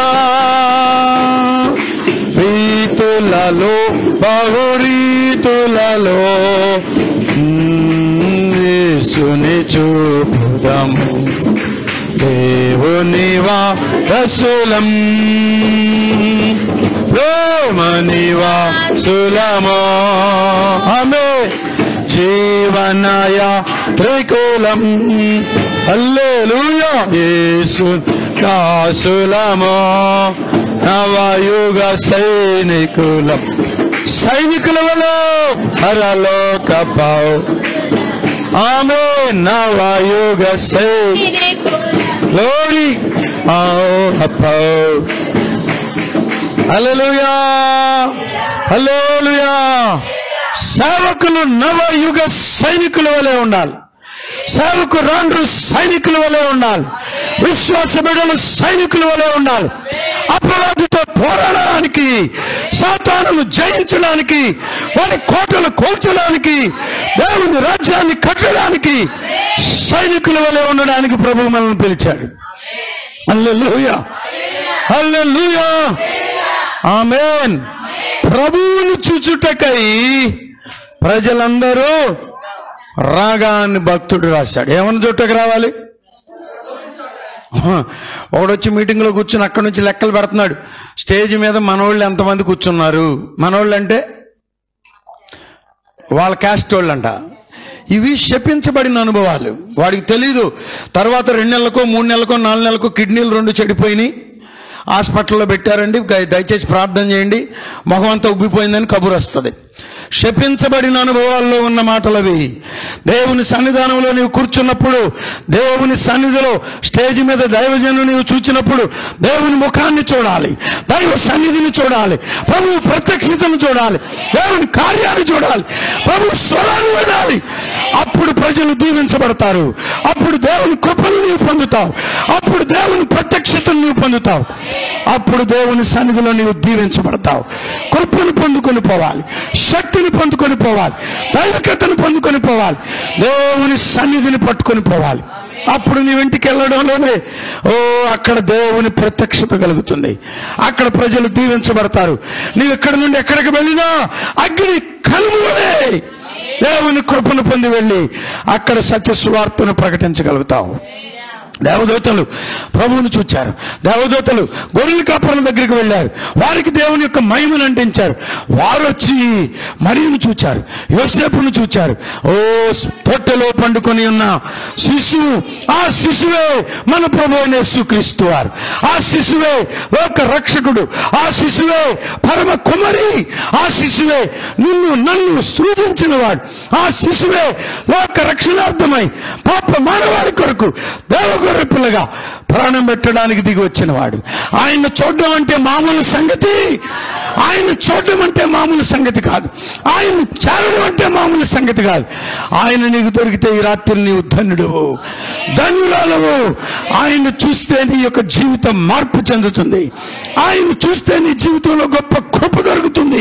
రీతులలో బహురీతులలో సుని చూపుదము దేవునివా రసులం రోమనివా సులమో ఆమె జీవనయ త్రికులం అల్లెలూయా యేసు దాసులమో నవయుగ సైనికులం సైనికుల వల్ల హరలోక పావు ఆమె నవయుగ సైనిక Glory. Oh, Paul. Hallelujah. Hallelujah. సేవకులు నవ యుగ సైనికుల వలె ఉండాలి సేవకు రాండ్రు సైనికుల వలె ఉండాలి విశ్వాస బిడ్డలు సైనికుల వలె ఉండాలి అపరాధితో పోరాడడానికి సాతానును జయించడానికి వాడి కోటలు కోల్చడానికి దేవుని రాజ్యాన్ని కట్టడానికి సైనికుల వలె ఉండడానికి ప్రభు మనల్ని పిలిచాడు హల్లెలూయా హల్లెలూయా ఆమేన్ ప్రభువును చూచుటకై ప్రజలందరూ రాగా అని భక్తుడు రాశాడు ఏమన్నా చుట్టకు రావాలి ఒకడొచ్చి మీటింగ్లో కూర్చుని అక్కడి నుంచి లెక్కలు పెడుతున్నాడు స్టేజ్ మీద మనోళ్ళు ఎంతమంది కూర్చున్నారు మనోళ్ళు అంటే వాళ్ళ క్యాస్ట్ వాళ్ళు అంట ఇవి శపించబడిన అనుభవాలు వాడికి తెలీదు తర్వాత రెండు నెలలకో మూడు నెలలకో నాలుగు నెలలకో కిడ్నీలు రెండు చెడిపోయినాయి హాస్పిటల్లో పెట్టారండి దయ- దయచేసి ప్రార్థన చేయండి మొహం అంతా ఉబ్బిపోయిందని కబురు వస్తుంది శపించబడిన అనుభవాల్లో ఉన్న మాటలు అవి దేవుని సన్నిధానంలో నీవు కూర్చున్నప్పుడు దేవుని సన్నిధిలో స్టేజ్ మీద దైవజను నీవు చూచినప్పుడు దేవుని ముఖాన్ని చూడాలి దైవ సన్నిధిని చూడాలి ప్రభు ప్రత్యక్షతను చూడాలి దేవుని కార్యాన్ని చూడాలి ప్రభు స్వరాన్ని వినాలి అప్పుడు ప్రజలు దీవించబడతారు అప్పుడు దేవుని కృపను నీవు పొందుతావు అప్పుడు దేవుని ప్రత్యక్షతను నీవు పొందుతావు అప్పుడు దేవుని సన్నిధిలో నీవు దీవించబడతావు కృపను పొందుకొని పోవాలి శక్తిని పొందుకొని పోవాలి దైవికతను పొందుకొని పోవాలి దేవుని సన్నిధిని పట్టుకొని పోవాలి అప్పుడు నీ ఇంటికి వెళ్ళడంలోనే ఓ అక్కడ దేవుని ప్రత్యక్షత కలుగుతుంది అక్కడ ప్రజలు దీవించబడతారు నీవు ఎక్కడి నుండి ఎక్కడికి వెళ్ళినా అగ్ని కలుగులే దేవుని కృపను పొంది వెళ్ళి అక్కడ సత్య సువార్తను ప్రకటించగలుగుతావు దేవదూతలు ప్రభువును చూచారు దేవదూతలు గొర్రెల కాపురం దగ్గరికి వెళ్ళారు వారికి దేవుని యొక్క మహిమను అంటించారు వారు వచ్చి మరియును చూచారు యోసేపును చూచారు ఓ తొట్టెలో పండుకొని ఉన్న శిశువు ఆ శిశువే మన ప్రభు అయిన యేసుక్రీస్తు వారు ఆ శిశువే లోక రక్షకుడు ఆ శిశువే పరమ కుమరి ఆ శిశువే నిన్ను నన్ను సృజించిన వాడు ఆ శిశువే లోక రక్షణార్థమై పాప మానవాడి కొరకు దేవగొర్రె పిల్లగా ప్రాణం పెట్టడానికి దిగి వచ్చిన వాడు ఆయన చూడడం అంటే మామూలు సంగతి ఆయన చూడడం అంటే మామూలు సంగతి కాదు ఆయన చేరడం అంటే మామూలు సంగతి కాదు ఆయన నీకు దొరికితే ఈ రాత్రి నీవు ధన్యుడవు ధన్యురాలవు ఆయన చూస్తే నీ యొక్క జీవితం మార్పు చెందుతుంది ఆయన చూస్తే నీ జీవితంలో గొప్ప కృప దొరుకుతుంది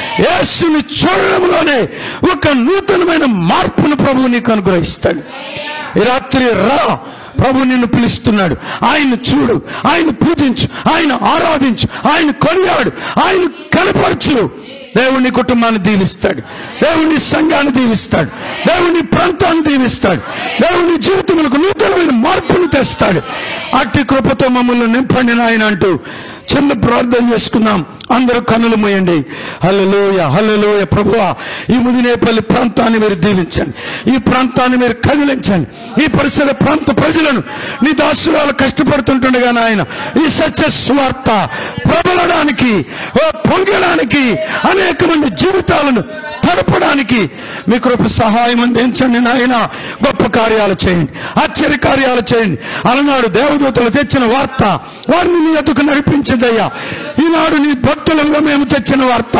యేసుని చూడడంలోనే ఒక నూతనమైన మార్పును ప్రభువు నీకు అనుగ్రహిస్తాడు ఈ రాత్రి రా ప్రభు నిన్ను పిలుస్తున్నాడు ఆయన చూడు ఆయన పూజించు ఆయన ఆరాధించు ఆయన కొనియాడు ఆయన కనపరచు దేవుని కుటుంబాన్ని దీవిస్తాడు దేవుని సంఘాన్ని దీవిస్తాడు దేవుని ప్రాంతాన్ని దీవిస్తాడు దేవుని జీవితములకు నూతనమైన మార్పును తెస్తాడు అట్టి కృపతో మమ్మల్ని నింపండి నాయన అంటూ చిన్న ప్రార్థన చేసుకుందాం అందరూ కన్నులు మూయండి హల్లెలూయ హల్లెలూయ ప్రభువా ఈ ముదినేపల్లి ప్రాంతాన్ని మీరు దీవించండి ఈ ప్రాంతాన్ని మీరు కదిలించండి ఈ పరిసర ప్రాంత ప్రజలను నీ దాసురాలు కష్టపడుతుంటుండగా నాయన ఈ సత్య స్వార్త ప్రబలడానికి ఓ పొంగడానికి అనేక మంది జీవితాలను తడపడానికి మీ కృప సహాయం అందించండి నాయన గొప్ప కార్యాలు చేయండి ఆశ్చర్య కార్యాలు చేయండి అలనాడు దేవదూతలు తెచ్చిన వార్త వారిని నీ ఎదుకు నడిపించిందయ్యా ఈనాడు నీ భక్తులంగా మేము తెచ్చిన వార్త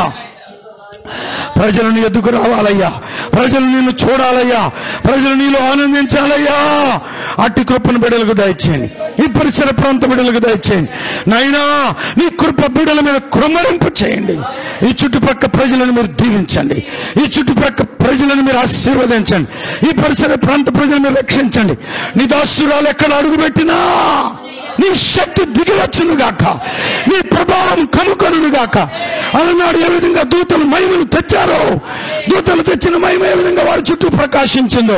ప్రజలను ఎద్దుకు రావాలయ్యా ప్రజలు నిన్ను చూడాలయ్యా ప్రజలు నీలో ఆనందించాలయ్యా అట్టి కృపను బిడలకు దయచేయండి ఈ పరిసర ప్రాంత బిడలకు దయచేయండి నైనా నీ కృప బిడల మీద కృమరింపు చేయండి ఈ చుట్టుపక్క ప్రజలను మీరు దీవించండి ఈ చుట్టుపక్క ప్రజలను మీరు ఆశీర్వదించండి ఈ పరిసర ప్రాంత ప్రజలను మీరు రక్షించండి నీ దాసురాలు ఎక్కడ అడుగుపెట్టినా నీ శక్తి దిగివచ్చును గాక నీ ప్రభావం కనుకొనును గాక అలనాడు ఏ విధంగా దూతలు మహిమను తెచ్చారో దూతలు తెచ్చిన మహిమ ఏ విధంగా వారి చుట్టూ ప్రకాశించిందో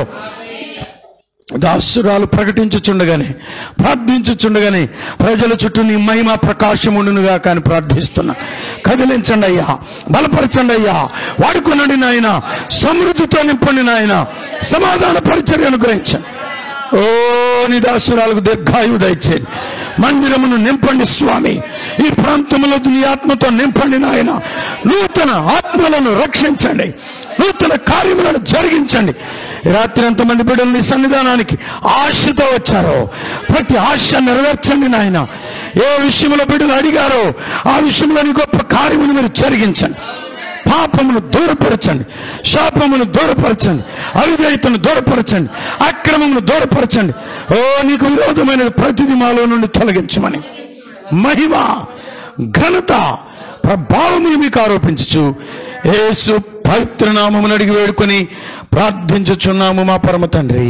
దాసురాలు ప్రకటించుచుండగానే ప్రార్థించుచుండగానే ప్రజల చుట్టూ నీ మహిమ ప్రకాశం ఉండునుగా కానీ ప్రార్థిస్తున్నా కదిలించండి అయ్యా బలపరచండి అయ్యా వాడుకునండి నాయన సమృద్ధితో నింపండి నాయన సమాధాన పరిచర్య అనుగ్రహించండి ఓ నీ దాసురాలకు దీర్ఘాయువు దయచేయండి మందిరమును నింపండి స్వామి ఈ ప్రాంతంలో నీ ఆత్మతో నింపండి నాయన నూతన ఆత్మలను రక్షించండి నూతన కార్యములను జరిగించండి ఈ రాత్రి ఎంతమంది బిడ్డలు నీ సన్నిధానానికి ఆశతో వచ్చారో ప్రతి ఆశ నెరవేర్చండి నాయన ఏ విషయంలో బిడ్డలు అడిగారో ఆ విషయంలో నీ గొప్ప కార్యమును మీరు జరిగించండి పాపమును దూరపరచండి శాపమును దూరపరచండి అవిధేయతను దూరపరచండి అక్రమమును దూరపరచండి ఓ నీకు విరోధమైన ప్రతిది మాలో నుండి తొలగించమని మహిమ ఘనత ప్రభావములు మీకు ఆరోపించచ్చు యేసు పవిత్ర నామమును అడిగి వేడుకొని ప్రార్థించుచున్నాము మా పరమ తండ్రి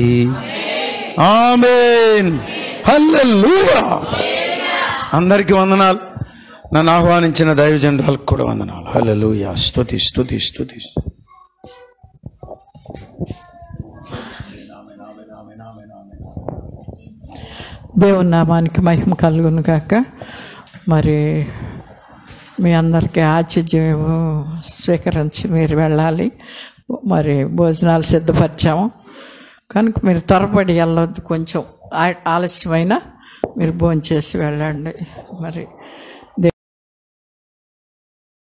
ఆమేన్ హల్లెలూయా అందరికీ వందనాలు నన్ను ఆహ్వానించిన దైవజనరాలకు కూడా వందనాలు హల్లెలూయా స్తుతి స్తుతి స్తుతి స్తుతి. దేవుని నామానికి మహిమ కలుగును కాక మరి మీ అందరికీ ఆతిథ్యం స్వీకరించి మీరు వెళ్ళాలి మరి భోజనాలు సిద్ధపరిచాము కనుక మీరు త్వరపడి వెళ్ళొద్దు కొంచెం ఆ- ఆలస్యమైనా మీరు భోంచేసి వెళ్ళండి మరి